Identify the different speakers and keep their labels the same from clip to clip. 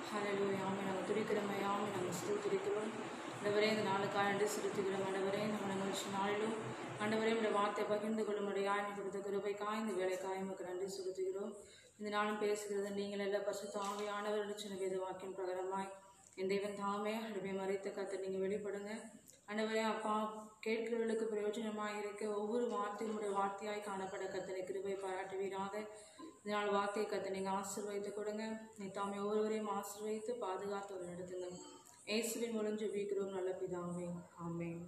Speaker 1: ஹalleluya ஆமென் நம்ம துதிக்கிறோம் ஆமென் நம்ம ஸ்தோத்திரிக்கிறோம் ஆண்டவரே இந்த நாளுக்காக நன்றி செலுத்துகிறோம் ஆண்டவரே நம்ம நிகழ்ச்சி நாளிலும் ஆண்டவரே இந்த வார்த்தை பகிர்ந்து கொள்ளும்படியா எனக்கு கொடுத்த கிருபைக்காய் இந்த வேலைக்காய் நமக்கு நன்றி செலுத்துகிறோம் இந்த நாளும் பேசுகிறது நீங்கள் எல்லா பரிசுத்த ஆவியானவர் சின்ன வேத வாக்கியம் பிரகாரமாய் என் தெய்வன் தாமே அடுப்பை மறைத்த கத்தை நீங்கள் வெளிப்படுங்க ஆண்டவரே அப்பா கேட்கிறவர்களுக்கு பிரயோஜனமாக இருக்க ஒவ்வொரு வார்த்தையும் உடைய வார்த்தையாய் காணப்பட கத்தனை கிருபை பாராட்டுவீராக இதனால் வார்த்தையை கத்தை நீங்கள் ஆசீர்வதித்து கொடுங்க நீ தாமே ஒவ்வொருவரையும் ஆசீர்வதித்து பாதுகாத்து ஒரு நடத்துங்க இயேசுவின் மூலம் ஜெபிக்கிறோம் நல்ல பிதாவே ஆமென்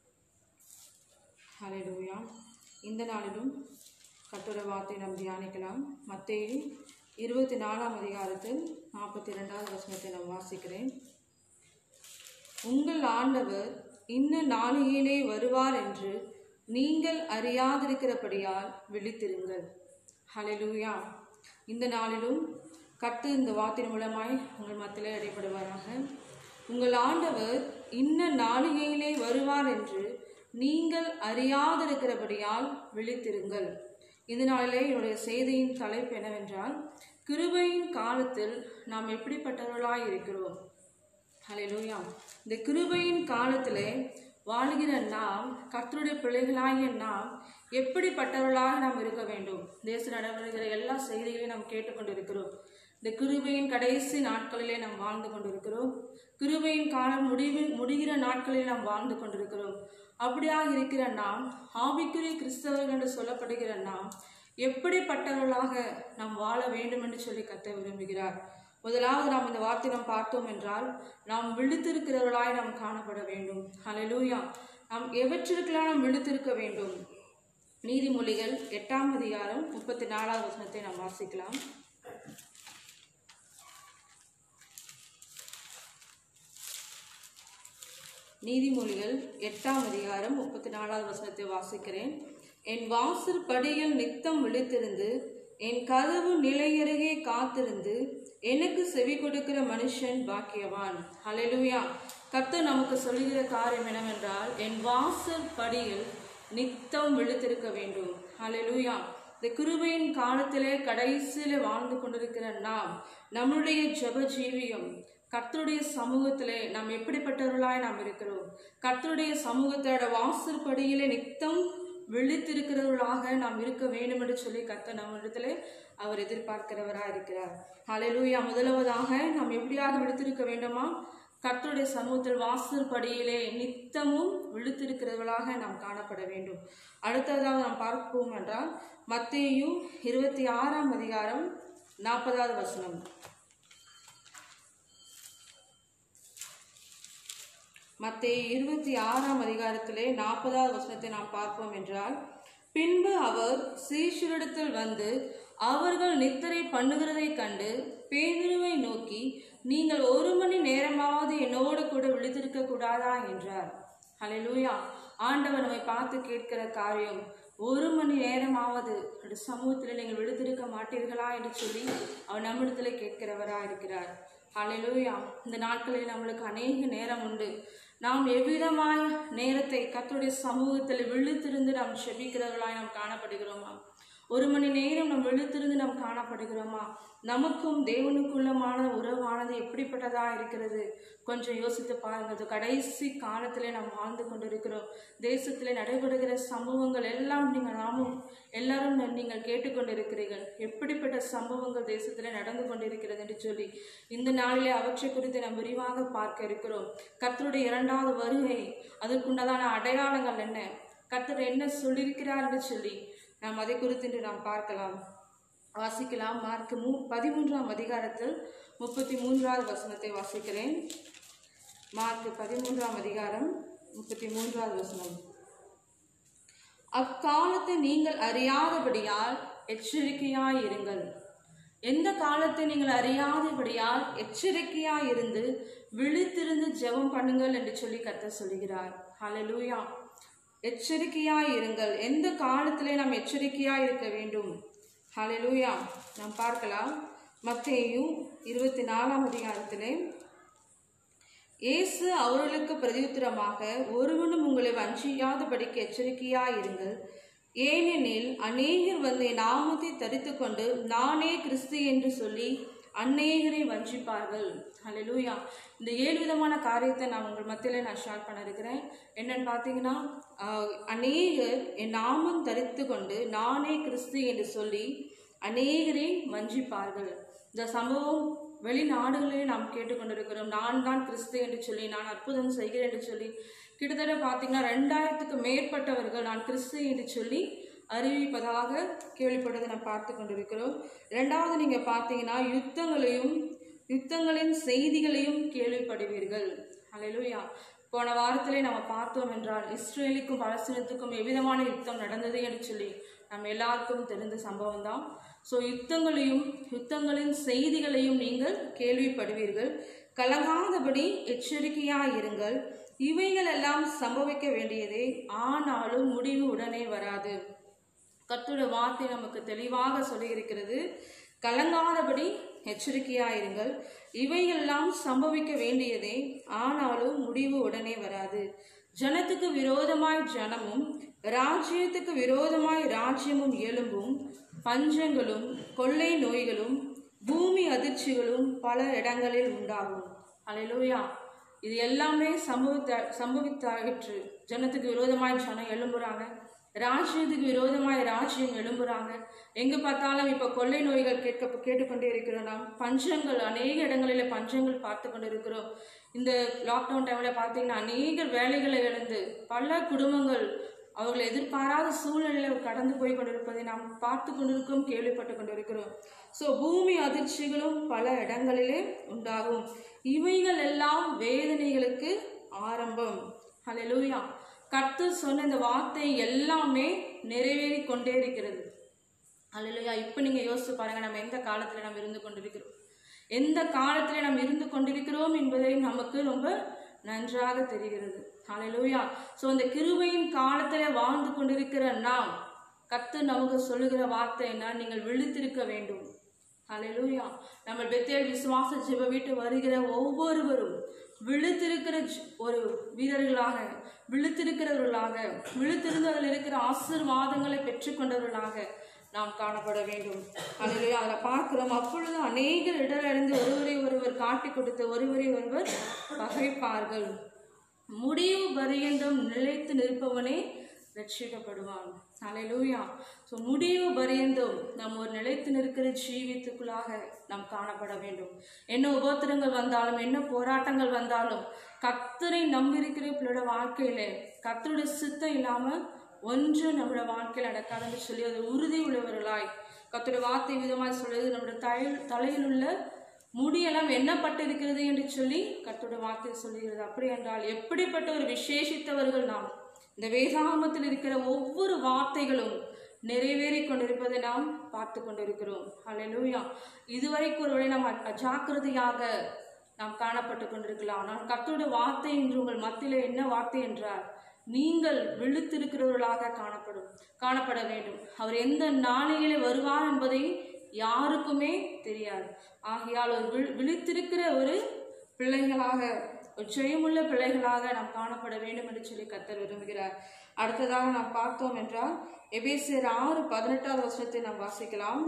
Speaker 1: ஹalleluya இந்த நாளிலும் கட்டுர வார்த்தை நாம் தியானிக்கலாம் மத்தேயு இருபத்தி நாலாம் அதிகாரத்தில் நாற்பத்தி ரெண்டாவது வசனத்தை நான் வாசிக்கிறேன் உங்கள் ஆண்டவர் இன்ன நாளிகையிலே வருவார் என்று நீங்கள் அறியாதிருக்கிறபடியால் விழித்திருங்கள் ஹalleluya இந்த நாளிலும் கத்து இந்த வார்த்தையின் மூலமாய் உங்கள் மத்தியிலே இடைப்படுவாராக உங்கள் ஆண்டவர் இன்ன நாளிகையிலே வருவார் என்று நீங்கள் அறியாதிருக்கிறபடியால் விழித்திருங்கள் இந்த நாளிலே என்னுடைய செய்தியின் தலைப்பு என்னவென்றால் கிருபையின் காலத்தில் நாம் எப்படிப்பட்டவர்களாய் இருக்கிறோம் ஹalleluya இந்த கிருபையின் காலத்திலே வாழுகிற நாம் கர்த்தருடைய பிள்ளைகளாகிய நாம் எப்படிப்பட்டவர்களாக நாம் இருக்க வேண்டும் தேச நடைபெறுகிற எல்லா செய்திகளையும் நாம் கேட்டுக்கொண்டிருக்கிறோம் இந்த கிருபையின் கடைசி நாட்களிலே நாம் வாழ்ந்து கொண்டிருக்கிறோம் கிருபையின் காலம் முடிவு முடிகிற நாட்களில் நாம் வாழ்ந்து கொண்டிருக்கிறோம் அப்படியாக இருக்கிற நாம் ஆவிக்குரிய கிறிஸ்தவர்கள் என்று சொல்லப்படுகிற நாம் எப்படிப்பட்டவர்களாக நாம் வாழ வேண்டும் என்று சொல்லி கத்த விரும்புகிறார் முதலாவது நாம் இந்த வார்த்தை நாம் பார்த்தோம் என்றால் நாம் விழுத்திருக்கிறவர்களாய் நாம் காணப்பட வேண்டும் ஹalleluya நாம் எவற்றிற்கெல்லாம் நாம் விழுத்திருக்க வேண்டும் நீதிமொழிகள் எட்டாம் அதிகாரம் முப்பத்தி நாலாவது வசனத்தை நாம் வாசிக்கலாம் நீதிமொழிகள் எட்டாம் அதிகாரம் முப்பத்தி நாலாவது வசனத்தை வாசிக்கிறேன் என் வாசல் படியில் நித்தம் விழித்திருந்து என் கதவு நிலையருகே காத்திருந்து எனக்கு செவி கொடுக்கிற மனுஷன் பாக்கியவான் ஹalleluya கர்த்தர் நமக்கு சொல்லுகிற காரியம் என்னவென்றால் என் வாசல் படியில் நித்தம் விழித்திருக்க வேண்டும் ஹalleluya இந்த கிருபையின் காலத்திலே கடைசியிலே வாழ்ந்து கொண்டிருக்கிற நாம் நம்முடைய ஜெப ஜீவியம் கர்த்தருடைய சமூகத்திலே நாம் எப்படிப்பட்டவர்களாய் நாம் இருக்கிறோம் கர்த்தருடைய சமூகத்தோட வாசல் படியிலே நித்தம் விழித்திருக்கிறவர்களாக நாம் இருக்க வேண்டும் என்று சொல்லி கர்த்தர் நம்மிடத்திலே அவர் எதிர்பார்க்கிறவராக இருக்கிறார் ஹalleluya முதலாவதாக நாம் எப்படியாக விழித்திருக்க வேண்டுமா கர்த்தருடைய சமூகத்தில் வாசல் படியிலே நித்தமும் விழுத்திருக்கிறவர்களாக நாம் காணப்பட வேண்டும் அடுத்ததாக நாம் பார்ப்போம் என்றால் மத்தேயு இருபத்தி ஆறாம் அதிகாரம் நாற்பதாவது வசனம் மத்தேயு இருபத்தி ஆறாம் அதிகாரத்திலே நாற்பதாவது வசனத்தை நாம் பார்ப்போம் என்றால் பின்பு அவர் சீஷரிடத்தில் வந்து அவர்கள் நித்திரை பண்ணுகிறதை கண்டு பேதுருவை நோக்கி நீங்கள் ஒரு மணி நேரமாவது என்னோடு கூட விழுத்திருக்க கூடாதா என்றார் ஹalleluya ஆண்டவர் நம்மை பார்த்து கேட்கிற காரியம் ஒரு மணி நேரமாவது அவருடைய சமூகத்தில் நீங்கள் விழுத்திருக்க மாட்டீர்களா என்று சொல்லி அவர் நம்மிடத்தில் கேட்கிறவரா இருக்கிறார் ஹalleluya இந்த நாட்களில் நம்மளுக்கு அநேக நேரம் உண்டு நாம் எவ்விதமாய் நேரத்தை கர்த்தருடைய சமூகத்தில் விழுத்திருந்து நாம் செபிக்கிறவர்களாய் நாம் காணப்படுகிறோமா ஒரு மணி நேரம் நாம் விழுத்திருந்து நாம் காணப்படுகிறோமா நமக்கும் தேவனுக்குள்ளமான உறவானது எப்படிப்பட்டதா இருக்கிறது கொஞ்சம் யோசித்து பாருங்கள் இது கடைசி காலத்திலே நாம் வாழ்ந்து கொண்டிருக்கிறோம் தேசத்திலே நடைபெறுகிற சம்பவங்கள் எல்லாம் நீங்கள் நாமும் எல்லாரும் ந- நீங்கள் கேட்டுக்கொண்டிருக்கிறீர்கள் எப்படிப்பட்ட சம்பவங்கள் தேசத்திலே நடந்து கொண்டிருக்கிறது என்று சொல்லி இந்த நாளிலே அவற்றை குறித்து நாம் விரிவாக பார்க்க இருக்கிறோம் கர்த்தருடைய இரண்டாவது வருகை அதற்குண்டதான அடையாளங்கள் என்ன கர்த்தர் என்ன சொல்லியிருக்கிறார் என்று சொல்லி நாம் அதை குறித்து இன்று நாம் பார்க்கலாம் வாசிக்கலாம் மார்க் மூ பதிமூன்றாம் அதிகாரத்தில் முப்பத்தி மூன்றாவது வசனத்தை வாசிக்கிறேன் மார்க் பதிமூன்றாம் அதிகாரம் முப்பத்தி மூன்றாவது வசனம் அக்காலத்தை நீங்கள் அறியாதபடியால் எச்சரிக்கையாய் இருங்கள் எந்த காலத்தை நீங்கள் அறியாதபடியால் எச்சரிக்கையாய் இருந்து விழித்திருந்து ஜெபம் பண்ணுங்கள் என்று சொல்லி கர்த்தர் சொல்லுகிறார் ஹalleluya எச்சரிக்கையாய் இருங்கள் எந்த காலத்திலே நாம் எச்சரிக்கையாய் இருக்க வேண்டும் ஹalleluya நாம் பார்க்கலாம் மத்தேயு இருபத்தி நாலாம் அதிகாரத்திலே இயேசு அவர்களுக்கு பிரதியுத்தரமாக ஒருவனும் உங்களை வஞ்சியாதபடிக்கு எச்சரிக்கையாயிருங்கள் ஏனெனில் அநேகர் வந்து என் நாமத்தை தரித்து கொண்டு நானே கிறிஸ்து என்று சொல்லி அநேகரை வஞ்சிப்பார்கள் ஹalleluya இந்த ஏழு விதமான காரியத்தை நான் உங்கள் மத்தியில நான் ஷேர் பண்ண இருக்கிறேன் என்னன்னு பார்த்தீங்கன்னா ஆஹ், அநேகர் என் நாமம் தரித்து கொண்டு நானே கிறிஸ்து என்று சொல்லி அநேகரை வஞ்சிப்பார்கள் இந்த சம்பவம் வெளிநாடுகளிலே நாம் கேட்டுக்கொண்டிருக்கிறோம் நான் தான் கிறிஸ்து என்று சொல்லி நான் அற்புதம் செய்கிறேன் என்று சொல்லி கிட்டத்தட்ட பார்த்தீங்கன்னா ரெண்டாயிரத்துக்கு மேற்பட்டவர்கள் நான் கிறிஸ்து என்று சொல்லி அறிவிப்பதாக கேள்விப்பட்டதை நாம் பார்த்து கொண்டிருக்கிறோம் ரெண்டாவது நீங்க பார்த்தீங்கன்னா யுத்தங்களையும் யுத்தங்களின் செய்திகளையும் கேள்விப்படுவீர்கள் அல்லேலூயா போன வாரத்திலே நம்ம பார்த்தோம் என்றால் இஸ்ரேலுக்கும் பலஸ்தீனத்துக்கும் எவ்விதமான யுத்தம் நடந்தது என்று சொல்லி நம்ம எல்லாருக்கும் தெரிந்த சம்பவம் தான் ஸோ யுத்தங்களையும் யுத்தங்களின் செய்திகளையும் நீங்கள் கேள்விப்படுவீர்கள் கலங்காதபடி எச்சரிக்கையாய் இருங்கள் இவைகள் எல்லாம் சம்பவிக்க வேண்டியதே ஆனாலும் முடிவு உடனே வராது கர்த்தருடைய வார்த்தை நமக்கு தெளிவாக சொல்லியிருக்கிறது கலங்காதபடி எச்சரிக்கையாயிருங்கள் இவையெல்லாம் சம்பவிக்க வேண்டியதே ஆனாலும் முடிவு உடனே வராது ஜனத்துக்கு விரோதமாய் ஜனமும் ராஜ்யத்துக்கு விரோதமாய் ராஜ்யமும் எழும்பும் பஞ்சங்களும் கொள்ளை நோய்களும் பூமி அதிர்ச்சிகளும் பல இடங்களில் உண்டாகும் அல்லேலூயா இது எல்லாமே சம்பவித்த சம்பவித்தாயிற்று ஜனத்துக்கு விரோதமாய் ஜனம் எழும்புறாங்க ராஜ்யத்துக்கு விரோதமாய் ராஜ்யம் எழும்புறாங்க எங்க பார்த்தாலும் இப்ப கொள்ளை நோய்கள் கேட்க கேட்டுக்கொண்டே இருக்கிறோம் நாம் பஞ்சங்கள் அநேக இடங்களில பஞ்சங்கள் பார்த்து கொண்டு இருக்கிறோம் இந்த லாக்டவுன் டைம்ல பார்த்தீங்கன்னா அநேக வேலைகளை இழந்து பல குடும்பங்கள் அவர்கள் எதிர்பாராத சூழ்நிலையில கடந்து போய் கொண்டிருப்பதை நாம் பார்த்து கொண்டிருக்கிறோம் கேள்விப்பட்டு கொண்டிருக்கிறோம் ஸோ பூமி அதிர்ச்சிகளும் பல இடங்களிலே உண்டாகும் இவைகள் எல்லாம் வேதனைகளுக்கு ஆரம்பம் ஹalleluya கர்த்தர் சொன்ன இந்த வார்த்தை எல்லாமே நிறைவேறி கொண்டே இருக்கிறது ஹalleluya இப்போ நீங்க யோசிச்சு பாருங்க நம்ம எந்த காலத்துல நம்ம இருந்து கொண்டிருக்கிறோம் எந்த காலத்துல நாம் இருந்து கொண்டிருக்கிறோம் என்பதை நமக்கு ரொம்ப நன்றாக தெரிகிறது ஹalleluya ஸோ இந்த கிருபையின் காலத்துல வாழ்ந்து கொண்டிருக்கிற நாம் கர்த்தர் நமக்கு சொல்லுகிற வார்த்தை என்ன நீங்கள் விழித்திருக்க வேண்டும் ஹalleluya நம்ம பெத்தேல் விசுவாச ஜெப வீட்டு வருகிற ஒவ்வொருவரும் விழுத்திருக்கிற ஜ- ஒரு வீரர்களாக விழுத்திருக்கிறவர்களாக விழுத்திருந்து அதில் இருக்கிற ஆசீர்வாதங்களை பெற்றுக்கொண்டவர்களாக நாம் காணப்பட வேண்டும் ஹalleluya அதில் பார்க்கிறோம் அப்பொழுது அநேகர் இடரடைந்து ஒருவரை ஒருவர் காட்டிக் கொடுத்து ஒருவரை ஒருவர் பகைப்பார்கள் முடிவு பரியந்தம் நிலைத்து நிற்பவனே ரட்சிக்கப்படுவான் ஹalleluya ஸோ முடிவு பரியந்தம் நாம் ஒரு நிலைத்து நிற்கிற ஜீவித்துக்குள்ளாக நாம் காணப்பட வேண்டும் என்ன உபத்திரங்கள் வந்தாலும் என்ன போராட்டங்கள் வந்தாலும் கத்தரை நம்பியிருக்கிற பிள்ளோட வாழ்க்கையில கத்தருடைய சித்தம் இல்லாம ஒன்று நம்மளோட வாழ்க்கையில் நடக்காதுன்னு சொல்லி அது உறுதி உள்ளவர்களாய் கத்தருடைய வார்த்தை விதமாய் சொல்லுது நம்முடைய தலையில் தலையில் உள்ள முடியெல்லாம் எண்ணப்பட்டிருக்கிறது என்று சொல்லி கர்த்தருடைய வார்த்தை சொல்லுகிறது அப்படி என்றால் எப்படிப்பட்ட ஒரு விசேஷித்தவர்கள் நாம் இந்த வேதாகமத்தில் இருக்கிற ஒவ்வொரு வார்த்தைகளும் நிறைவேறி கொண்டிருப்பதை நாம் பார்த்து கொண்டிருக்கிறோம் ஹalleluya இதுவரைக்கும் ஒருவேளை நாம் அ- அஜாக்கிரதையாக நாம் காணப்பட்டு கொண்டிருக்கலாம் ஆனால் கர்த்தருடைய வார்த்தை என்று உங்கள் மத்தியிலே என்ன வார்த்தை என்றால் நீங்கள் விழுத்திருக்கிறவர்களாக காணப்படும் காணப்பட வேண்டும் அவர் எந்த நாளையிலே வருவார் என்பதை யாருக்குமே தெரியாது ஆகையால் ஒரு விழி- விழித்திருக்கிற ஒரு பிள்ளைகளாக ஒரு ஜெயமுள்ள பிள்ளைகளாக நாம் காணப்பட வேண்டும் என்று சொல்லி கத்தர் விரும்புகிறார் அடுத்ததாக நாம் பார்த்தோம் என்றால் எபேசியர் ஆறு பதினெட்டாவது வசனத்தை நாம் வாசிக்கலாம்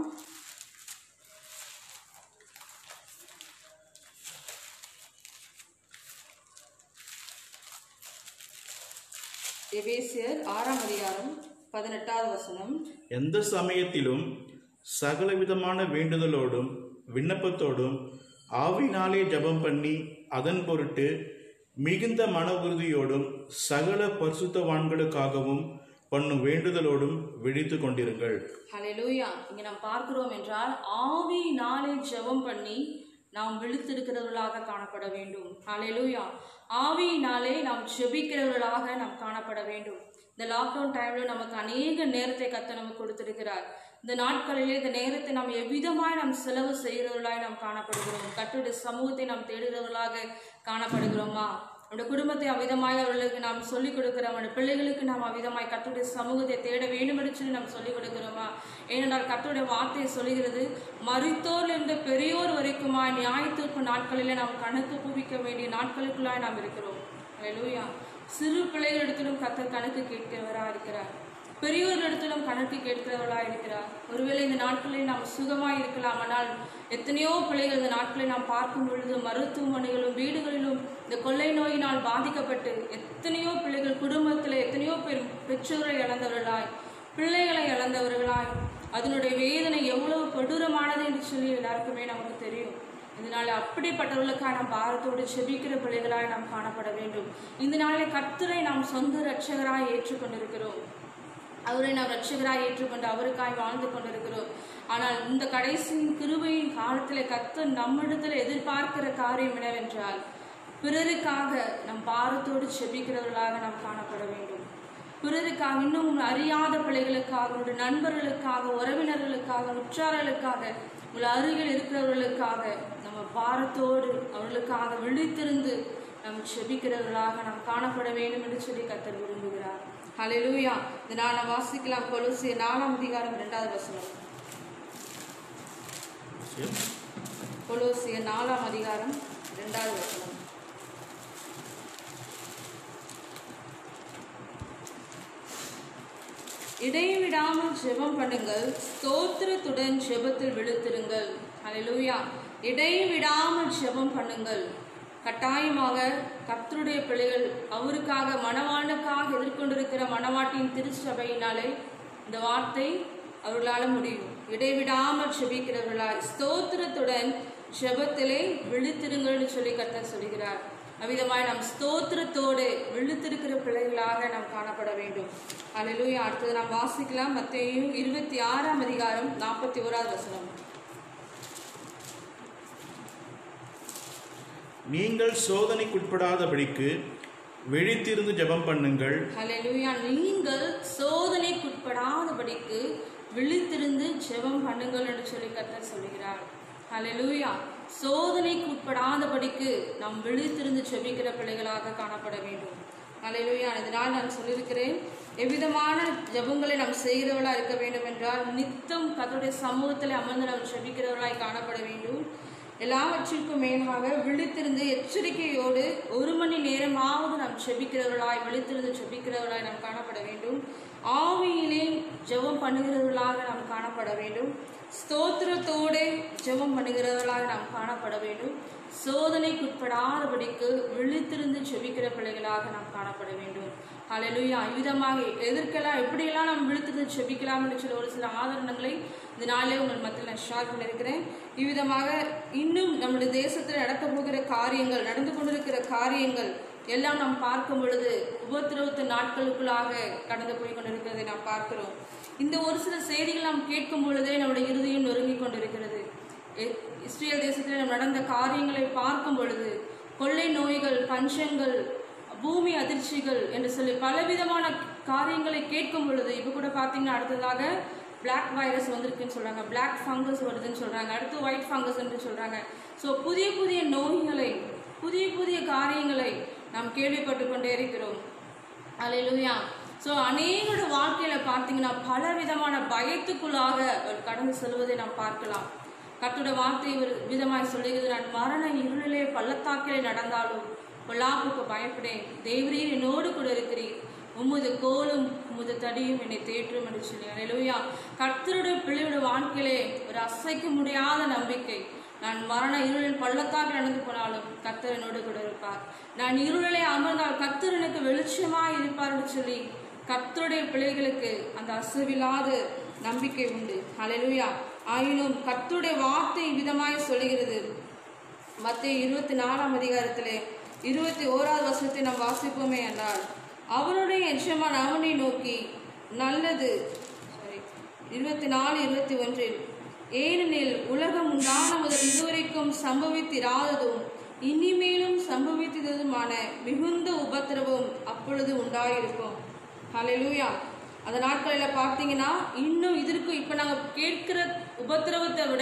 Speaker 1: எபேசியர் ஆறாம் அதிகாரம் பதினெட்டாவது வசனம்
Speaker 2: எந்த சமயத்திலும் சகலவிதமான வேண்டுதலோடும் விண்ணப்பத்தோடும் ஆவினாலே ஜெபம் பண்ணி அதன் பொருட்டு மிகுந்த மன உறுதியோடும் சகல பரிசுத்தவான்களுக்காகவும் பண்ணும் வேண்டுதலோடும் விழித்து கொண்டிருங்கள்
Speaker 1: ஹalleluya இங்க நாம் பார்க்கிறோம் என்றால் ஆவியினாலே ஜெபம் பண்ணி நாம் விழித்திருக்கிறவர்களாக காணப்பட வேண்டும் ஹalleluya ஆவியினாலே நாம் ஜெபிக்கிறவர்களாக நாம் காணப்பட வேண்டும் இந்த லாக்டவுன் டைம்ல நமக்கு அநேக நேரத்தை கத்த நமக்கு கொடுத்திருக்கிறார் இந்த நாட்களிலே இந்த நேரத்தை நாம் எவ்விதமாய் நாம் செலவு செய்கிறவர்களாய் நாம் காணப்படுகிறோம் கட்டுடைய சமூகத்தை நாம் தேடுகிறவர்களாக காணப்படுகிறோமா நம்முடைய குடும்பத்தை அவ்விதமாய் அவர்களுக்கு நாம் சொல்லிக் கொடுக்கிறோம் நம்முடைய பிள்ளைகளுக்கு நாம் அவ்விதமாய் கர்த்தருடைய சமூகத்தை தேட வேண்டும் என்று சொல்லி நாம் சொல்லிக் கொடுக்கிறோமா ஏனென்றால் கர்த்தருடைய வார்த்தையை சொல்லுகிறது மரித்தோர் இருந்த பெரியோர் வரைக்குமாய் நியாயத்தீர்ப்பு நாட்களிலே நாம் கணக்கு குவிக்க வேண்டிய நாட்களுக்குள்ளாய் நாம் இருக்கிறோம் அல்லேலூயா சிறு பிள்ளைகளிடத்திலும் கர்த்தர் கணக்கு கேட்கிறவராக இருக்கிறார் பெரியோர்களிடத்திலும் கணக்கு கேட்கிறவர்களாக இருக்கிறார் ஒருவேளை இந்த நாட்களில் நாம் சுகமாய் இருக்கலாம் ஆனால் எத்தனையோ பிள்ளைகள் இந்த நாட்களை நாம் பார்க்கும் பொழுது மருத்துவமனைகளும் வீடுகளிலும் இந்த கொள்ளை நோயினால் பாதிக்கப்பட்டு எத்தனையோ பிள்ளைகள் குடும்பத்தில் எத்தனையோ பேர் பெற்றோரை இழந்தவர்களாய் பிள்ளைகளை இழந்தவர்களாய் அதனுடைய வேதனை எவ்வளவு கொடூரமானது என்று சொல்லி எல்லாருக்குமே நமக்கு தெரியும் இதனால அப்படிப்பட்டவர்களுக்காக நாம் பாரத்தோடு செபிக்கிற பிள்ளைகளாய் நாம் காணப்பட வேண்டும் இந்த நாளில் கர்த்தரை நாம் சொந்த இரட்சகராய் ஏற்றுக்கொண்டிருக்கிறோம் அவரை நாம் ரட்சகராய் ஏற்றுக்கொண்டு அவருக்காய் வாழ்ந்து கொண்டிருக்கிறோம் ஆனால் இந்த கடைசியின் கிருபையின் காலத்தில் கர்த்தர் நம்மிடத்தில் எதிர்பார்க்கிற காரியம் என்னவென்றால் பிறருக்காக நம் பாரத்தோடு செபிக்கிறவர்களாக நாம் காணப்பட வேண்டும் பிறருக்காக இன்னும் அறியாத பிள்ளைகளுக்காக உங்களுடைய நண்பர்களுக்காக உறவினர்களுக்காக உற்றார்களுக்காக உங்கள் அருகில் இருக்கிறவர்களுக்காக நம்ம பாரத்தோடு அவர்களுக்காக விழித்திருந்து நாம் செபிக்கிறவர்களாக நாம் காணப்பட வேண்டும் என்று சொல்லி கத்தர் விரும்புகிறார் ஹalleluya இந்த நாளை வாசிக்கலாம் கொலோசிய நாலாம் அதிகாரம் இரண்டாவது வசனம் கொலோசிய நாலாம் அதிகாரம் இரண்டாவது வசனம் இடைவிடாமல் ஜெபம் பண்ணுங்கள் ஸ்தோத்திரத்துடன் ஜெபத்தில் விழுத்திருங்கள் ஹalleluya இடைவிடாமல் ஜெபம் பண்ணுங்கள் கட்டாயமாக கர்த்தருடைய பிள்ளைகள் அவருக்காக மணவாளுக்காக எதிர்கொண்டிருக்கிற மணவாட்டின் திருச்சபையினாலே இந்த வார்த்தை அவர்களால் முடியும் இடைவிடாமல் ஜெபிக்கிறவர்களாய் ஸ்தோத்திரத்துடன் ஜெபத்திலே விழித்திருங்கள்னு சொல்லி கர்த்தர் சொல்கிறார் அவ்விதமாய் நாம் ஸ்தோத்திரத்தோடு விழுத்திருக்கிற பிள்ளைகளாக நாம் காணப்பட வேண்டும் அல்லேலூயா அடுத்தது நாம் வாசிக்கலாம் மத்தேயு இருபத்தி ஆறாம் அதிகாரம் நாற்பத்தி ஓராவது வசனம்
Speaker 2: நீங்கள் சோதனைக்குட்படாதபடிக்கு விழித்திருந்து ஜெபம் பண்ணுங்கள்
Speaker 1: ஹalleluya நீங்கள் சோதனைக்குட்படாதபடிக்கு விழித்திருந்து ஜெபம் பண்ணுங்கள் என்று சொல்லி கர்த்தர் சொல்கிறார் ஹalleluya சோதனைக்குட்படாதபடிக்கு நாம் விழித்திருந்து ஜெபிக்கிற பிள்ளைகளாக காணப்பட வேண்டும் ஹalleluya இதனால் நான் சொல்லியிருக்கிறேன் எவ்விதமான ஜெபங்களை நாம் செய்கிறவர்களா இருக்க வேண்டும் என்றால் நித்தம் கர்த்தருடைய சமூகத்தில் அமர்ந்து நாம் ஜெபிக்கிறவர்களாய் காணப்பட வேண்டும் எல்லாவற்றிற்கும் மேலாக விழித்திருந்து எச்சரிக்கையோடு ஒரு மணி நேரமாவது நாம் செபிக்கிறவர்களாய் விழித்திருந்து செபிக்கிறவர்களாய் நாம் காணப்பட வேண்டும் ஆவியிலே ஜெபம் பண்ணுகிறவர்களாக நாம் காணப்பட வேண்டும் ஸ்தோத்திரத்தோடு ஜெபம் பண்ணுகிறவர்களாக நாம் காணப்பட வேண்டும் சோதனைக்குட்படாதபடிக்கு விழித்திருந்து செபிக்கிற பிள்ளைகளாக நாம் காணப்பட வேண்டும் ஹalleluya இவ்விதமாக எதற்கெல்லாம் எப்படியெல்லாம் நாம் விழித்திருந்து செபிக்கலாம் என்று சொல்லி ஒரு சில ஆதரணங்களை இந்த நாளிலே உங்கள் மத்தியில் நான் ஷேர் பண்ணியிருக்கிறேன் இவ்விதமாக இன்னும் நம்முடைய தேசத்தில் நடக்க போகிற காரியங்கள் நடந்து கொண்டிருக்கிற காரியங்கள் எல்லாம் நாம் பார்க்கும் பொழுது உபத்திரவத்து நாட்களுக்குள்ளாக கடந்து போய் கொண்டிருக்கிறதை நாம் பார்க்கிறோம் இந்த ஒரு சில செய்திகள் நாம் கேட்கும் பொழுதே நம்முடைய இருதயம் நொறுங்கிக் கொண்டிருக்கிறது இ- இஸ்ரேல் தேசத்தில் நாம் நடந்த காரியங்களை பார்க்கும் பொழுது கொள்ளை நோய்கள் பஞ்சங்கள் பூமி அதிர்ச்சிகள் என்று சொல்லி பலவிதமான காரியங்களை கேட்கும் பொழுது இப்போ கூட பார்த்தீங்கன்னா அடுத்ததாக Black வைரஸ் வந்திருக்குன்னு சொல்றாங்க Black ஃபங்கஸ் வருதுன்னு சொல்றாங்க அடுத்து ஒயிட் ஃபங்கஸ் என்று சொல்றாங்க ஸோ புதிய புதிய நோய்களை புதிய புதிய காரியங்களை நாம் கேள்விப்பட்டு கொண்டே இருக்கிறோம் அலையிலுயா ஸோ அநேகரோட வாழ்க்கையில பார்த்தீங்கன்னா பல விதமான பயத்துக்குள்ளாக அவர் கடந்து செல்வதை நாம் பார்க்கலாம் கர்த்தருடைய வார்த்தை ஒரு விதமாய் சொல்லுகிறது நான் மரண இருளிலே பள்ளத்தாக்கிலே நடந்தாலும் பொல்லாப்புக்கு பயப்படேன் தேவரீர் என்னோடு கூட இருக்கிறீர் உமது கோலும் உமது தடியும் என்னை தேற்றும் என்று சொல்லி அலையிலுயா கர்த்தருடைய பிள்ளையோட வாழ்க்கையிலே ஒரு அசைக்க முடியாத நம்பிக்கை நான் மரண இருளில் பள்ளத்தாக்கில் நடந்து போனாலும் கர்த்தர் என்னோடு கூட இருப்பார் நான் இருளிலே அமர்ந்தால் கர்த்தர் எனக்கு வெளிச்சமாய் இருப்பார் என்று சொல்லி கர்த்தருடைய பிள்ளைகளுக்கு அந்த அசைவில்லாத நம்பிக்கை உண்டு ஹalleluya ஆயினும் கர்த்தருடைய வார்த்தை விதமாய் சொல்லுகிறது மத்திய இருபத்தி நாலாம் அதிகாரத்திலே இருபத்தி ஓராவது வசனத்தை நாம் வாசிப்போமே என்றால் அவனுடைய எஜமான் அவனை நோக்கி நல்லது sorry, இருபத்தி நாலு இருபத்தி ஒன்றில் ஏனெனில் உலகம் உண்டான முதல் இதுவரைக்கும் சம்பவித்திராததும் இனிமேலும் சம்பவித்ததுமான மிகுந்த உபத்திரவம் அப்பொழுது உண்டாயிருக்கும் ஹalleluya அந்த நாட்களில் பார்த்தீங்கன்னா இன்னும் இதற்கு இப்போ நாங்கள் கேட்கிற உபத்திரவத்தை விட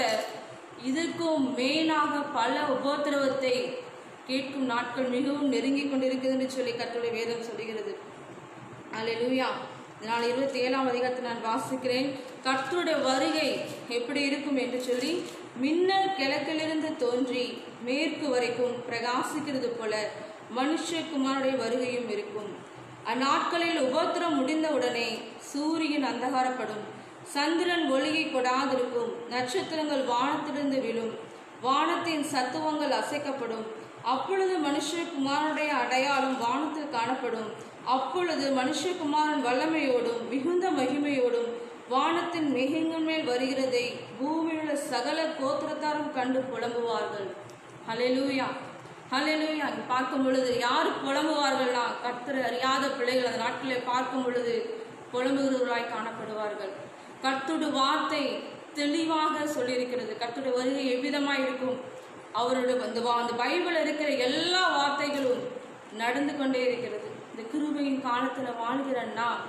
Speaker 1: இதற்கும் மேலாக பல உபத்திரவத்தை கேட்கும் நாட்கள் மிகவும் நெருங்கி கொண்டிருக்கிறது என்று சொல்லி கர்த்தருடைய வேதம் சொல்லுகிறது அல்லேலூயா இதனால் இருபத்தி ஏழாம் அதிகாரத்தை நான் வாசிக்கிறேன் கர்த்தருடைய வருகை எப்படி இருக்கும் என்று சொல்லி மின்னல் கிழக்கிலிருந்து தோன்றி மேற்கு வரைக்கும் பிரகாசிக்கிறது போல மனுஷகுமாருடைய வருகையும் இருக்கும் அந்நாட்களில் உபத்திரம் முடிந்தவுடனே சூரியன் அந்தகாரப்படும் சந்திரன் ஒளியை கொடாதிருக்கும் நட்சத்திரங்கள் வானத்திலிருந்து விழும் வானத்தின் சத்துவங்கள் அசைக்கப்படும் அப்பொழுது மனுஷகுமாரனுடைய அடையாளம் வானத்தில் காணப்படும் அப்பொழுது மனுஷகுமாரன் வல்லமையோடும் மிகுந்த மகிமையோடும் வானத்தின் மேகங்கள் மேல் வருகிறதை பூமியுள்ள சகல கோத்திரத்தாரும் கண்டு புலம்புவார்கள் ஹalleluya ஹalleluya அங்க பார்க்கும் பொழுது யார் புலம்புவார்கள்னா கர்த்தர் அறியாத பிள்ளைகள் அந்த நாட்களை பார்க்கும் பொழுது புலம்புகிறவர்களாய் காணப்படுவார்கள் கர்த்தருடைய வார்த்தை தெளிவாக சொல்லியிருக்கிறது கர்த்தருடைய வருகை எவ்விதமாய் இருக்கும் அவருடைய அந்த வா- அந்த பைபிள் இருக்கிற எல்லா வார்த்தைகளும் நடந்து கொண்டே இருக்கிறது இந்த கிருபையின் காலத்துல வாழ்கிற நாம்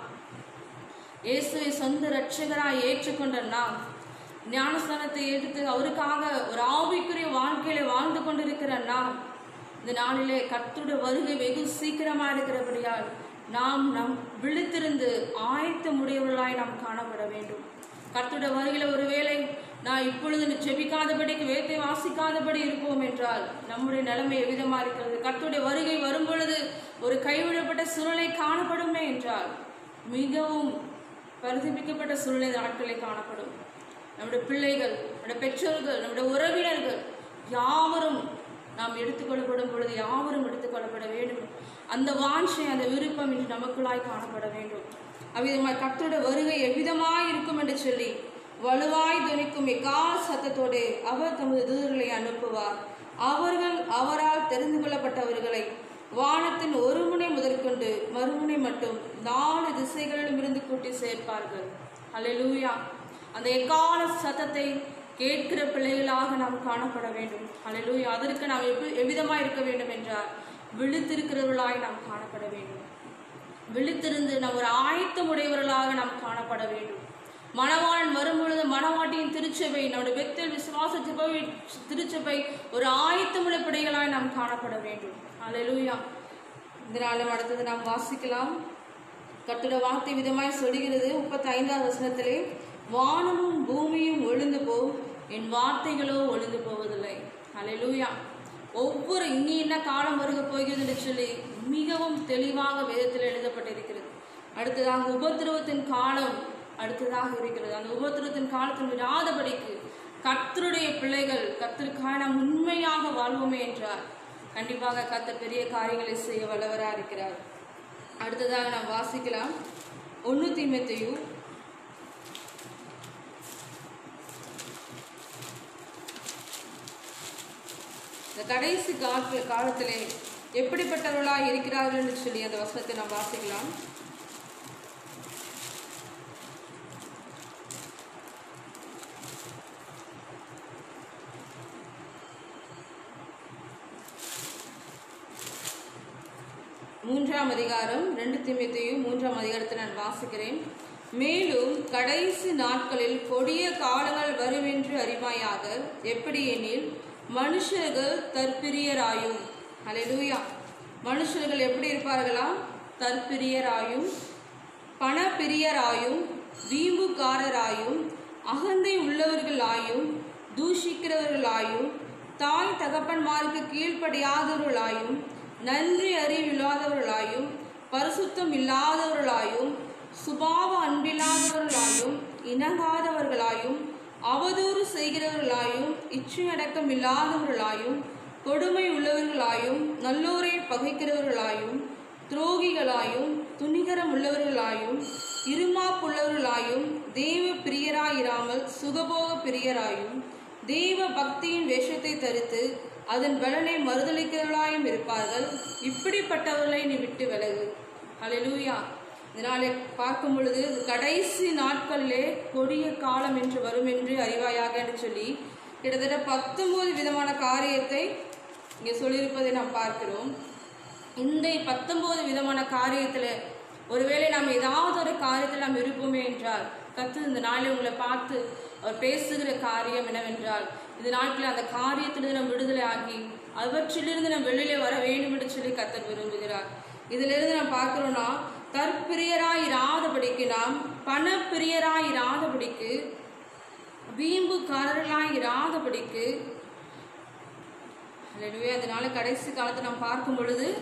Speaker 1: இயேசுவை சொந்த ரட்சகராய் ஏற்றுக்கொண்ட நாம் ஞானஸ்தானத்தை எடுத்து அவருக்காக ஒரு ஆவிக்குரிய வாழ்க்கையில வாழ்ந்து கொண்டிருக்கிற நாம் இந்த நாளிலே கர்த்தருடைய வருகை வெகு சீக்கிரமா இருக்கிறபடியால் நாம் நம் விழித்திருந்து ஆயத்தமுடையவர்களாய் நாம் காணப்பட வேண்டும் கர்த்தருடைய வருகையில ஒருவேளை நான் இப்பொழுது செபிக்காதபடிக்கு வேத்தை வாசிக்காதபடி இருப்போம் என்றால் நம்முடைய நிலைமை எவ்விதமா இருக்கிறது கர்த்தருடைய வருகை வரும் பொழுது ஒரு கைவிடப்பட்ட சூழ்நிலை காணப்படுமே என்றால் மிகவும் பரிதபிக்கப்பட்ட சூழ்நிலை நாட்களில் காணப்படும் நம்முடைய பிள்ளைகள் நம்முடைய பெற்றோர்கள் நம்முடைய உறவினர்கள் யாவரும் நாம் எடுத்துக்கொள்ளப்படும் பொழுது யாவரும் எடுத்துக்கொள்ளப்பட வேண்டும் அந்த வாஞ்சை அந்த விருப்பம் இன்று நமக்குள்ளாய் காணப்பட வேண்டும் அவ்விதமாய் கர்த்தருடைய வருகை எவ்விதமாய் இருக்கும் என்று சொல்லி வலுவாய் துணிக்கும் எக்கால சத்தத்தோடு அவர் தமது தூதர்களை அனுப்புவார் அவர்கள் அவரால் தெரிந்து கொள்ளப்பட்டவர்களை வானத்தின் ஒரு முனை முதற்கொண்டு மறுமுனை மட்டும் நாலு திசைகளிலும் இருந்து கூட்டி சேர்ப்பார்கள் அல்லேலூயா அந்த எக்கால சத்தத்தை கேட்கிற பிள்ளைகளாக நாம் காணப்பட வேண்டும் அல்லேலூயா அதற்கு நாம் எவ்வி எவ்விதமாய் இருக்க வேண்டும் என்றால் விழித்திருக்கிறவர்களாய் நாம் காணப்பட வேண்டும் விழித்திருந்து நாம் ஒரு ஆயத்தமுடையவர்களாக நாம் காணப்பட வேண்டும் மணவாளன் வரும்பொழுது மணவாட்டியின் திருச்சபை நம்முடைய பெத்தல் விசுவாச ஜெப திருச்சபை ஒரு ஆயத்தமுள்ள பிடைகளாய் நாம் காணப்பட வேண்டும் அல்லேலூயா இந்த நாளும் அடுத்தது நாம் வாசிக்கலாம் கட்டுட வார்த்தை விதமாய் சொல்லுகிறது முப்பத்தி ஐந்தாவது வசனத்திலே வானமும் பூமியும் ஒளிந்து போம் என் வார்த்தைகளோ ஒளிந்து போவதில்லை அல்லேலூயா ஒவ்வொரு இனி என்ன காலம் வருக போகிறது என்று சொல்லி மிகவும் தெளிவாக வேதத்தில் எழுதப்பட்டிருக்கிறது அடுத்ததாக உபத்திரவத்தின் காலம் அடுத்ததாக இருக்கிறது அந்த உபத்திரவத்தின் காலத்தில் விடாதபடிக்கு கர்த்தருடைய பிள்ளைகள் கர்த்தருக்காக நாம் உண்மையாக வாழ்வோமே என்றார் கண்டிப்பாக கர்த்தர் பெரிய காரியங்களை செய்ய வல்லவராக இருக்கிறார் அடுத்ததாக நாம் வாசிக்கலாம் ஒன்று தீமத்தையு இந்த கடைசி கால காலத்திலே எப்படிப்பட்டவர்களாக இருக்கிறார்கள் என்று சொல்லி அந்த வசனத்தை நாம் வாசிக்கலாம் மூன்றாம் அதிகாரம் ரெண்டு திமுத்தையும் மூன்றாம் அதிகாரத்தை நான் வாசிக்கிறேன் மேலும் கடைசி நாட்களில் கொடிய காலங்கள் வரும் என்று அறிவாயாக எப்படி எனில் மனுஷர்கள் தற்பிரியராயும் அல்லேலூயா மனுஷர்கள் எப்படி இருப்பார்களா தற்பிரியராயும் பணப்பிரியராயும் வீம்புக்காரராயும் அகந்தை உள்ளவர்களாயும் தூஷிக்கிறவர்களாயும் தாய் தகப்பன்மாருக்கு கீழ்ப்படியாதவர்களாயும் நன்றி அறிவில்லாதவர்களாயும் பரிசுத்தம் இல்லாதவர்களாயும் சுபாவ அன்பில்லாதவர்களாயும் இணங்காதவர்களாயும் அவதூறு செய்கிறவர்களாயும் இச்சையடக்கம் இல்லாதவர்களாயும் கொடுமை உள்ளவர்களாயும் நல்லோரை பகைக்கிறவர்களாயும் துரோகிகளாயும் துணிகரம் உள்ளவர்களாயும் இருமாப்புள்ளவர்களாயும் தேவ பிரியராயிராமல் சுகபோக பிரியராயும் தேவ பக்தியின் வேஷத்தை தரித்து அதன் பலனை மறுதளிக்கிறவர்களாயும் இருப்பார்கள் இப்படிப்பட்டவர்களை நீ விட்டு விலகு ஹalleluya இதனாலே பார்க்கும் பொழுது இது கடைசி நாட்களிலே கொடிய காலம் என்று வரும் என்று அறிவாயாக என்று சொல்லி கிட்டத்தட்ட பத்தொன்பது விதமான காரியத்தை இங்கே சொல்லியிருப்பதை நாம் பார்க்கிறோம் இந்த பத்தொன்பது விதமான காரியத்தில் ஒருவேளை நாம் ஏதாவது ஒரு காரியத்தில் நாம் இருப்போமே என்றால் கத்து இந்த நாளில் உங்களை பார்த்து அவர் பேசுகிற காரியம் என்னவென்றால் இந்த நாட்களில் அந்த காரியத்திலிருந்து நாம் விடுதலை ஆகி அவற்றிலிருந்து நாம் வெளியிலே வர வேண்டும் என்று சொல்லி கத்தர் விரும்புகிறார் இதிலிருந்து நாம் பார்க்கிறோம்னா தற்பிரியராய் இராதபடிக்கு நாம் பணப்பிரியராய் இராதபடிக்கு வீம்புக்காரர்களாய் இராதபடிக்கு அல்லேலூயா அதனால கடைசி காலத்தை நாம் பார்க்கும் பொழுது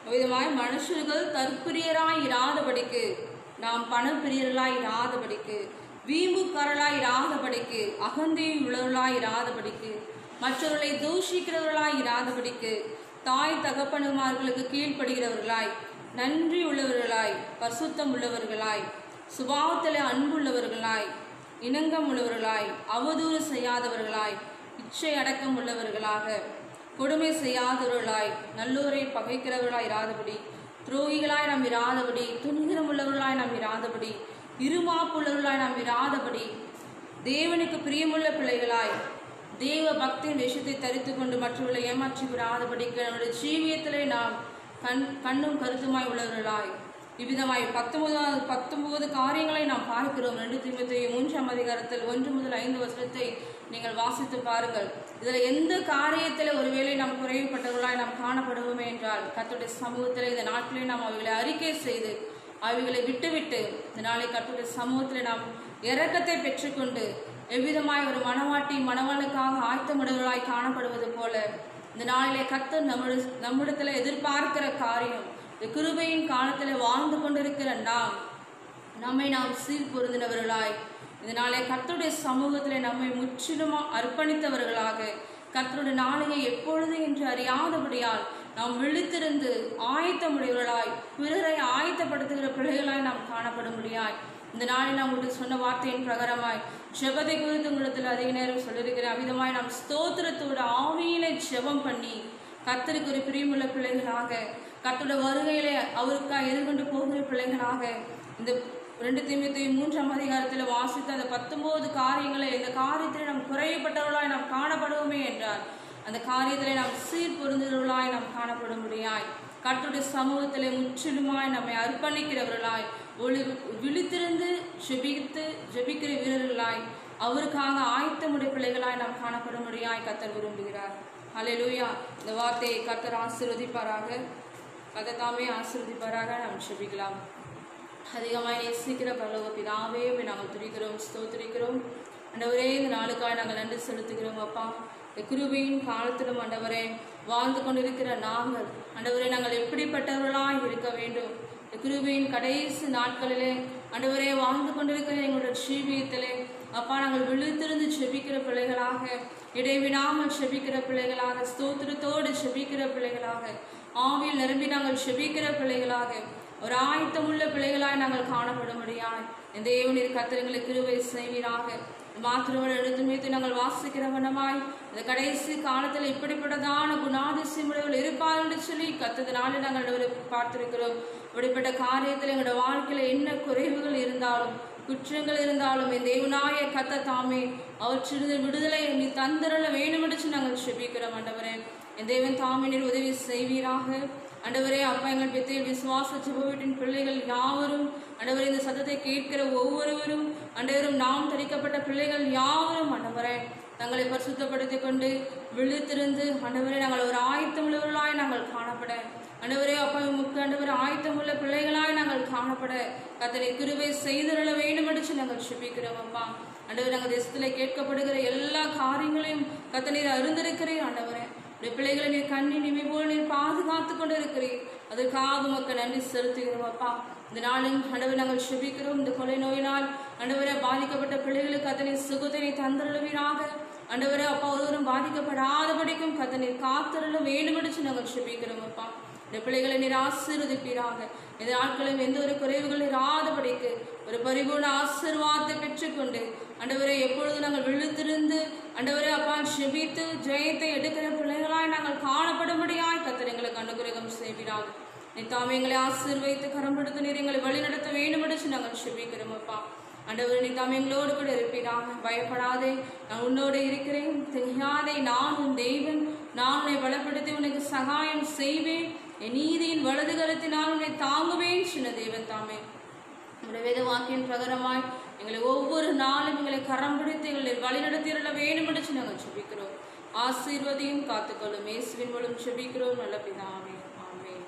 Speaker 1: விதமாய் மனுஷர்கள் தற்பிரியராய் இராதபடிக்கு நாம் பணப்பிரியர்களாய் இராதபடிக்கு வீம்புக்காரர்களாய் இராதபடிக்கு அகந்தை உள்ளவர்களாய் இராதபடிக்கு மற்றவர்களை தூஷிக்கிறவர்களாய் இராதபடிக்கு தாய் தகப்பனுமார்களுக்கு கீழ்ப்படுகிறவர்களாய் நன்றி உள்ளவர்களாய் பரிசுத்தம் உள்ளவர்களாய் சுபாவத்திலே அன்புள்ளவர்களாய் இணங்கம் உள்ளவர்களாய் அவதூறு செய்யாதவர்களாய் இச்சை அடக்கம் உள்ளவர்களாக கொடுமை செய்யாதவர்களாய் நல்லோரை பகைக்கிறவர்களாய் இராதபடி துரோகிகளாய் நாம் இராதபடி துணிகரம் உள்ளவர்களாய் நாம் இராதபடி இருமாப்புள்ளவர்களாய் நாம் இராதபடி தேவனுக்கு பிரியமுள்ள பிள்ளைகளாய் தேவ பக்தியின் விஷயத்தை தரித்து கொண்டு மற்றவர்களை ஏமாற்றி விடாதபடிக்கு நம்முடைய ஜீவியத்திலே நாம் கண் கண்ணும் கருத்துமாய் உள்ளவர்களாய் இவ்விதமாய் பத்தொன்பது பத்தொன்பது காரியங்களை நாம் பார்க்கிறோம் ரெண்டு தீமத்தை மூன்றாம் அதிகாரத்தில் ஒன்று முதல் ஐந்து வருஷத்தை நீங்கள் வாசித்து பாருங்கள் இதில் எந்த காரியத்தில் ஒருவேளை நாம் குறைவுபட்டவர்களாய் நாம் காணப்படுவோமே என்றால் கர்த்தருடைய சமூகத்தில் இந்த நாட்களில் நாம் அவைகளை அறிக்கை செய்து அவைகளை விட்டுவிட்டு இந்த நாளை கர்த்தருடைய சமூகத்தில் நாம் இரக்கத்தை பெற்றுக்கொண்டு எவ்விதமாய் ஒரு மனவாட்டி மணவாளுக்காக ஆயத்தமுடையவர்களாய் காணப்படுவது போல இந்த நாளிலே கர்த்தர் நம்முடைய நம்மிடத்தில் எதிர்பார்க்கிற காரியம் இந்த கிருபையின் காலத்தில் வாழ்ந்து கொண்டிருக்கிற நாம் நம்மை நாம் சீர் பொருந்தினவர்களாய் இந்த நாளை கர்த்தருடைய சமூகத்திலே நம்மை முற்றிலுமா அர்ப்பணித்தவர்களாக கர்த்தருடைய நாளையை எப்பொழுது என்று அறியாதபடியால் நாம் விழித்திருந்து ஆயத்தமுடையவர்களாய் பிறரை ஆயத்தப்படுத்துகிற பிள்ளைகளாய் நாம் காணப்படும்படியாய் இந்த நாளில் நான் உங்களுக்கு சொன்ன வார்த்தையின் பிரகாரமாய் ஜெபத்தை குறித்து உங்களிடத்தில் அதிக நேரம் சொல்லியிருக்கிறேன் அவ்விதமாய் நாம் ஸ்தோத்திரத்தோட ஆவியிலே ஜெபம் பண்ணி கர்த்தருக்கு ஒரு பிரியமுள்ள பிள்ளைகளாக கர்த்தருடைய வருகையிலே அவருக்காக எதிர்கொண்டு போகிற பிள்ளைகளாக இந்த ரெண்டு தீமத்தையும் மூன்றாம் அதிகாரத்தில் வாசித்த அந்த பத்தொன்பது காரியங்களை இந்த காரியத்தில் நாம் குறையப்பட்டவர்களாய் நாம் காணப்படுவோமே என்றால் அந்த காரியத்திலே நாம் சீர் பொருந்துகிறவர்களாய் நாம் காணப்படும்படியாய் கர்த்தருடைய சமூகத்திலே முற்றிலுமாய் நம்மை அர்ப்பணிக்கிறவர்களாய் ஒளி விழித்திருந்து ஜெபித்து ஜெபிக்கிற வீரர்களாய் அவருக்காக ஆயத்தமுடைய பிள்ளைகளாய் நாம் காணப்படும்படியாய் கர்த்தர் விரும்புகிறார் ஹalleluya இந்த வார்த்தையை கர்த்தர் ஆசீர்வதிப்பாராக கர்த்தர் தாமே ஆசீர்வதிப்பாராக நாம் ஜெபிக்கலாம் அதிகமாய் நேசிக்கிற பரலோக பிதாவே உம்மை நாங்கள் துதிக்கிறோம் ஸ்தோத்திரிக்கிறோம் ஆண்டவரே இந்த நாளுக்காய் நாங்கள் நன்றி செலுத்துகிறோம் அப்பா இந்த கிருபையின் காலத்திலும் ஆண்டவரே வாழ்ந்து கொண்டிருக்கிற நாங்கள் ஆண்டவரே நாங்கள் எப்படிப்பட்டவர்களாய் இருக்க வேண்டும் இந்த கிருபையின் கடைசி நாட்களிலே ஆண்டவரே வாழ்ந்து கொண்டிருக்கிற எங்களுடைய ஜீவியத்திலே அப்பா நாங்கள் விழுத்திருந்து செபிக்கிற பிள்ளைகளாக இடைவிடாமல் செபிக்கிற பிள்ளைகளாக ஸ்தோத்திரத்தோடு செபிக்கிற பிள்ளைகளாக ஆவியில் நிரம்பி நாங்கள் செபிக்கிற பிள்ளைகளாக ஒரு ஆயத்தமுள்ள பிள்ளைகளாய் நாங்கள் காணப்படும்படியாய் இந்த தேவனின் கத்திரங்களை கிருவை செய்வீராக மாத்திரவள் எழுத்துமேத்து நாங்கள் வாசிக்கிற வண்ணமாய் இந்த கடைசி காலத்தில் இப்படிப்பட்டதான குணாதிசயமுடையவர்கள் இருப்பார் என்று சொல்லி கத்ததுனால நாங்கள் ஒரு பார்த்திருக்கிறோம் இப்படிப்பட்ட காரியத்தில் எங்களோட வாழ்க்கையில என்ன குறைவுகள் இருந்தாலும் குற்றங்கள் இருந்தாலும் என் தேவனாய கத்த தாமே அவற்றிலிருந்து விடுதலை நீ தந்திரல வேண்டும் என்று நாங்கள் செபிக்கிறோம் ஆண்டவரே என் தேவன் தாமே நீர் உதவி செய்வீராக ஆண்டவரே அப்பா எங்கள் பெத்தையில் விசுவாச ஜெப வீட்டின் பிள்ளைகள் யாவரும் ஆண்டவரே இந்த சத்தத்தை கேட்கிற ஒவ்வொருவரும் ஆண்டவரும் நாம் தரிக்கப்பட்ட பிள்ளைகள் யாவரும் ஆண்டவரே தங்களை பரிசுத்தப்படுத்திக் கொண்டு விழித்திருந்து ஆண்டவரே நாங்கள் ஒரு ஆயத்தமுள்ளவர்களாய் நாங்கள் காணப்பட ஆண்டவரே அப்பா உமக்கு ஆண்டவர் ஆயத்தமுள்ள பிள்ளைகளாய் நாங்கள் காணப்பட கத்தனை கிருபை செய்திருள வேண்டும் என்று நாங்கள் சுபிக்கிறோம் அப்பா ஆண்டவர் நாங்கள் தேசத்தில் கேட்கப்படுகிற எல்லா காரியங்களையும் கத்தனீர் அருந்திருக்கிறீர் ஆண்டவரே உடைய பிள்ளைகளை நீர் கண்ணி நிமை போல் நீர் பாதுகாத்து கொண்டு இருக்கிறீர் அதற்காக உமக்கு நன்றி செலுத்துகிறோம் அப்பா இந்த நாளில் ஆண்டவர் நாங்கள் சுபிக்கிறோம் இந்த கொலை நோயினால் ஆண்டவரே பாதிக்கப்பட்ட பிள்ளைகளுக்கு அத்தனை சுகத்தை நீ தந்தருளுவீராக ஆண்டவரே அப்பா ஒருவரும் பாதிக்கப்படாதபடிக்கும் கத்தனை காத்தருள வேண்டும் என்று நாங்கள் சுபிக்கிறோம் அப்பா இந்த பிள்ளைகளை நீர் ஆசீர்வதிப்பீராக இந்த நாட்களும் எந்த ஒரு குறைவுகள் இராதபடிக்கு ஒரு பரிபூர்ண ஆசீர்வாதத்தை பெற்றுக்கொண்டு ஆண்டவரை எப்பொழுது நாங்கள் விழுத்திருந்து ஆண்டவரே அப்பா செபித்து ஜெயத்தை எடுக்கிற பிள்ளைகளாய் நாங்கள் காணப்படும்படியாய் கத்தர் எங்களுக்கு அனுகிரகம் செய்வீராக நீ தாமே எங்களை ஆசீர்வைத்து கரம்பெடுத்து நீர் எங்களை வழிநடத்த வேண்டும் என்று நாங்கள் செபிக்கிறோம் அப்பா ஆண்டவர் நீ தாமே எங்களோடு கூட இருப்பீராக பயப்படாதே நான் உன்னோடு இருக்கிறேன் தெரியாதே நான் உன் தெய்வன் நான் உன்னை பலப்படுத்தி உனக்கு சகாயம் செய்வேன் என் நீதியின் வலது கருத்தினால் உன்னை தாங்குவேன் சின்ன தேவன் தாமே உங்களுடைய வேத வாக்கின் பிரகாரமாய் எங்களை ஒவ்வொரு நாளும் எங்களை கரம் பிடித்து எங்களை வழிநடத்தியுள்ள வேண்டும் என்று நாங்கள் செபிக்கிறோம் ஆசீர்வதியும் காத்துக்கொள்ளும் இயேசுவின் மூலம் செபிக்கிறோம் நல்ல பிதாவே ஆமென்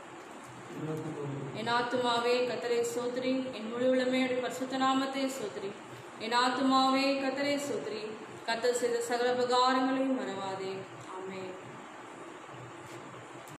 Speaker 1: என் ஆத்துமாவே கத்தரை சோத்ரி என் முழு உளமே பரிசுத்த நாமத்தை சோத்ரி என் ஆத்துமாவே கத்தரை சோத்ரி கத்தர் செய்த சகல உபகாரங்களையும் மறவாதே